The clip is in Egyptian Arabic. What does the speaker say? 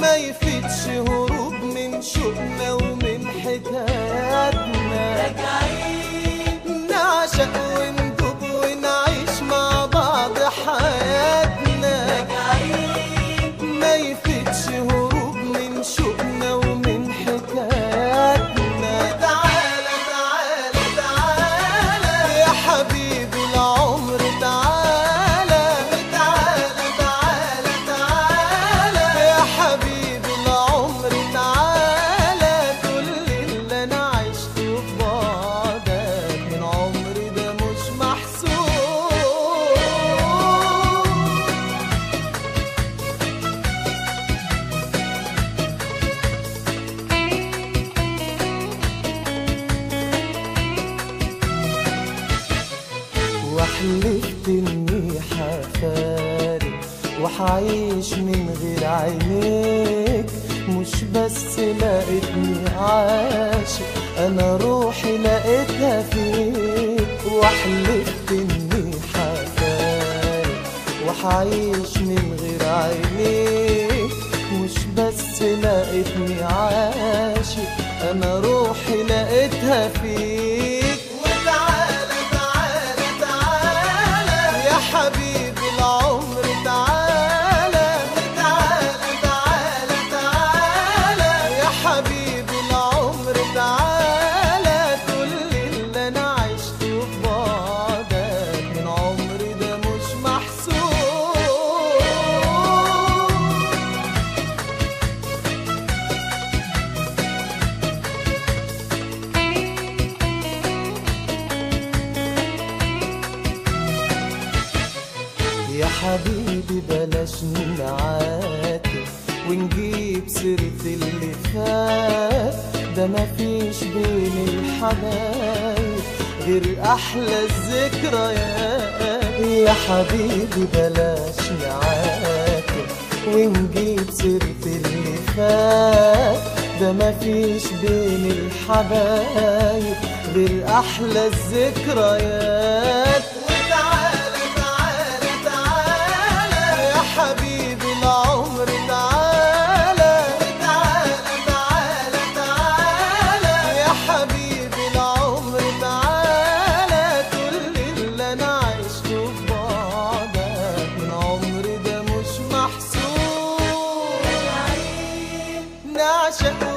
ما يفيدش هروب من شوقنا ومن حكاياتنا راجعين نعشق وندوب ونعيش مع بعض حياتنا راجعين ما يفيدش هروب من شوقنا ومن حكاياتنا تعالى تعالى تعالى يا حبيبي العمر تعالى تعالى تعالى تعالى يا حبيبي العمر تعالى كل اللي انا عشته في بعدك من عمري ده مش محسوب وحلفت اني حفارق وحعيش من غير عينيك مش بس لقيتني عاشق انا روحي لقيتها فيك وحلفت اني حفارق وحعيش من غير عينيك مش بس لقيتني عاشق انا روحي لقيتها فيك وتعالى تعالى تعالى يا حبيبي العمر تعالى تعالى تعالى تعالى يا حبيبي العمر تعالى كل اللي انا عشته في بعدك من عمري ده مش محسوب يا حبيبي بلاش نعاتب ونجيب سيرة اللي فات ده مفيش بين الحبايب غير أحلى الذكريات يا حبيبي بلاش نعاتب ونجيب سيرة اللي فات ده مفيش بين الحبايب غير أحلى الذكريات وتعالى تعالى تعالى يا حبيبي العمر تعالى تعالى تعالى تعالى يا حبيبي العمر تعالى كل اللي انا عشته في بعدك من عمري ده مش محسوب نعشق